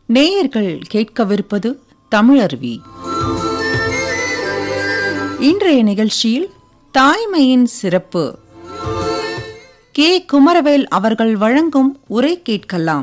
நேயர்கள் கேட்கவிருப்பது தமிழருவி இன்றைய நிகழ்ச்சியில் தாய்மையின் சிறப்பு கே குமரவேல் அவர்கள் வழங்கும் உரை கேட்கலாம்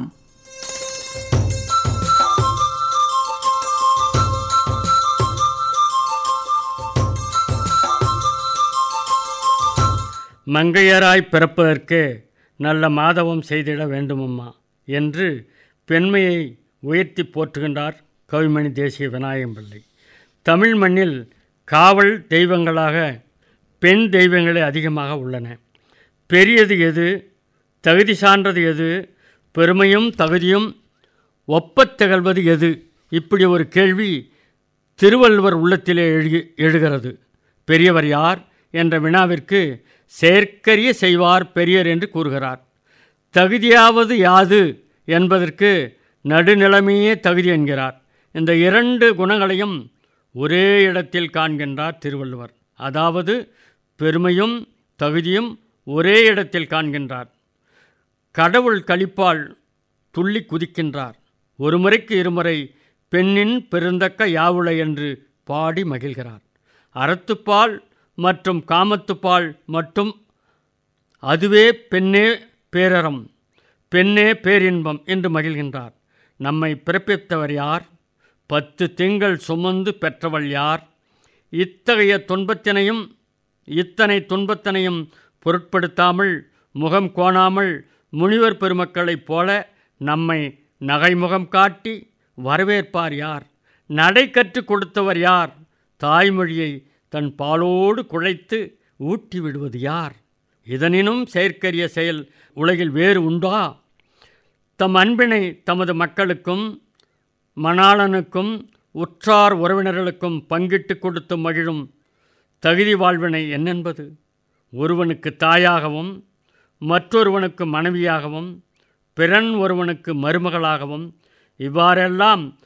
மங்கையராய் பிறப்பதற்கு நல்ல மாதவம் செய்திட வேண்டுமம்மா என்று பெண்மையை உயர்த்தி போற்றுகின்றார் கவிமணி தேசிய விநாயகம் பிள்ளை தமிழ் மண்ணில் காவல் தெய்வங்களாக பெண் தெய்வங்களே அதிகமாக உள்ளன பெரியது எது தகுதி சான்றது எது பெருமையும் தகுதியும் ஒப்பத் திகழ்வது எது இப்படி ஒரு கேள்வி திருவள்ளுவர் உள்ளத்திலே எழுகி எழுகிறது பெரியவர் யார் என்ற வினாவிற்கு செயற்கரிய செய்வார் பெரியர் என்று கூறுகிறார் தகுதியாவது யாது என்பதற்கு நடுநிலைமையே தகுதி என்கிறார் இந்த இரண்டு குணங்களையும் ஒரே இடத்தில் காண்கின்றார் திருவள்ளுவர் அதாவது பெருமையும் தகுதியும் ஒரே இடத்தில் காண்கின்றார் கடவுள் கழிப்பால் துள்ளி குதிக்கின்றார் ஒரு முறைக்கு இருமுறை பெண்ணின் பெருந்தக்க யாவுளை என்று பாடி மகிழ்கிறார் அறத்துப்பால் மற்றும் காமத்துப்பால் மட்டும் அதுவே பெண்ணே பேரறம் பெண்ணே பேரின்பம் என்று மகிழ்கின்றார் நம்மை பிறப்பித்தவர் யார் பத்து திங்கள் சுமந்து பெற்றவள் யார் இத்தகைய துன்பத்தினையும் இத்தனை துன்பத்தினையும் பொருட்படுத்தாமல் முகம் கோணாமல் முனிவர் பெருமக்களைப் போல நம்மை நகைமுகம் காட்டி வரவேற்பார் யார் நடை கற்றுக் கொடுத்தவர் யார் தாய்மொழியை தன் பாலோடு குழைத்து ஊட்டி விடுவது யார் இதனினும் செயற்கரிய செயல் உலகில் வேறு உண்டா தம் அன்பினை தமது மக்களுக்கும் மணாளனுக்கும் உற்றார் உறவினர்களுக்கும் பங்கிட்டு கொடுத்து மகிழும் தகுதி வாழ்வினை என்னென்பது ஒருவனுக்கு தாயாகவும் மற்றொருவனுக்கு மனைவியாகவும் பிறன் ஒருவனுக்கு மருமகளாகவும் இவ்வாறெல்லாம்